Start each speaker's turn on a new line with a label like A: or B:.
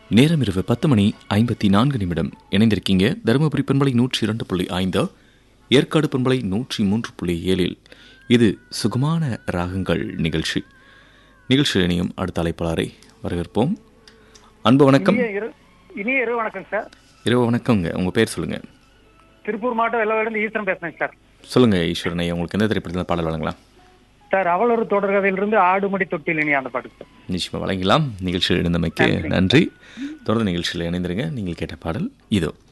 A: நேரம் இரவு பத்து மணி ஐம்பத்தி நான்கு நிமிடம் இணைந்திருக்கீங்க தருமபுரி பண்பலை நூற்றி இரண்டு புள்ளி ஐந்து ஏற்காடு பண்பலை நூற்றி மூன்று புள்ளி ஏழில் இது சுகமான ராகங்கள் நிகழ்ச்சி நிகழ்ச்சி இணையும் அடுத்த அழைப்பாளரை வரவேற்போம் அன்பு வணக்கம்
B: இனிய இரு இனிய இரவு வணக்கம் சார்
A: இரவு வணக்கங்க உங்க பேர் சொல்லுங்க
B: திருப்பூர் மாவட்டம் வெள்ளவேலிருந்து ஈஸ்வரன் பேசுறேன் சார்
A: சொல்லுங்க ஈஸ்வரனை உங்களுக்கு எந்த திரைப்படத்தில் பாடல் வழங்கலாம்
B: சார் அவளொரு தொடர்கதையிலிருந்து ஆடுமடி தொட்டில் இனி அந்த பாட்டு சார்
A: நிச்சயமா வழங்கலாம் நிகழ்ச்சியில் இணைந்தமைக்கு நன்றி தொடர்ந்து நிகழ்ச்சியில் இணைந்திருங்க நீங்கள் கேட்ட பாடல் இதோ